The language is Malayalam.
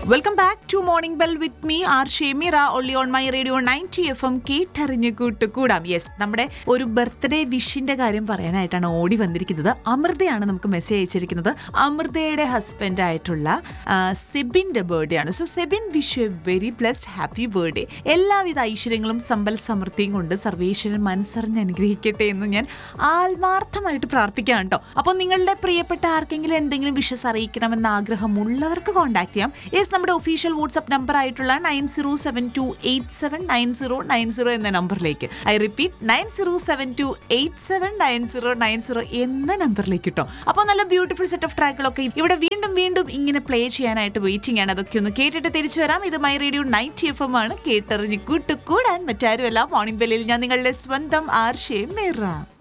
welcome back to morning bell with me R Shemira ഒള്ളി on My Radio ninety F M കേട്ടറിഞ്ഞ് കൂട്ടുകൂടാം യെസ് നമ്മുടെ ഒരു ബർത്ത്ഡേ വിഷിന്റെ കാര്യം പറയാനായിട്ടാണ് ഓടി വന്നിരിക്കുന്നത് അമൃതയാണ് നമുക്ക് മെസ്സേജ് അയച്ചിരിക്കുന്നത് അമൃതയുടെ ഹസ്ബൻഡ് ആയിട്ടുള്ള ആ, സെബിന്റെ ബർത്ത്ഡേ ആണ് so Sebin wish a very blessed happy birthday എല്ലാവിധ ഐശ്വര്യങ്ങളും സമ്പൽ സമൃദ്ധിയും കൊണ്ട് സർവേശ്വരൻ മനസ്സറിഞ്ഞ് അനുഗ്രഹിക്കട്ടെ എന്ന് ഞാൻ ആത്മാർത്ഥമായിട്ട് പ്രാർത്ഥിക്കാം കേട്ടോ അപ്പോൾ നിങ്ങളുടെ പ്രിയപ്പെട്ട ആർക്കെങ്കിലും എന്തെങ്കിലും വിഷസ് അറിയിക്കണമെന്ന ആഗ്രഹമുള്ളവർക്ക് കോൺടാക്ട് ചെയ്യാം യെസ് നമ്മുടെ ഒഫീഷ്യൽ വാട്സ്ആപ്പ് നമ്പർ ആയിട്ടുള്ള nine zero seven two eight seven nine zero nine zero എന്ന നമ്പറിലേക്ക് I repeat nine zero seven two eight seven nine zero nine zero എന്ന നമ്പറിലേക്ക് കേട്ടോ അപ്പോൾ നല്ല ബ്യൂട്ടിഫുൾ സെറ്റ് ഓഫ് ട്രാക്കുകളൊക്കെ ഇവിടെ വീണ്ടും വീണ്ടും ഇങ്ങനെ പ്ലേ ചെയ്യാനായിട്ട് വെയിറ്റിംഗ് ആണ് അതൊക്കെ ഒന്ന് കേട്ടിട്ട് തിരിച്ചു വരാം ഇത് My Radio ninety F M ആണ് കേട്ടറിഞ്ഞ് കൂട്ടുകൂടാൻ മറ്റാരുമല്ല മോർണിംഗ് ബെല്ലിൽ ഞാൻ നിങ്ങളുടെ സ്വന്തം ആർഷേ മേറ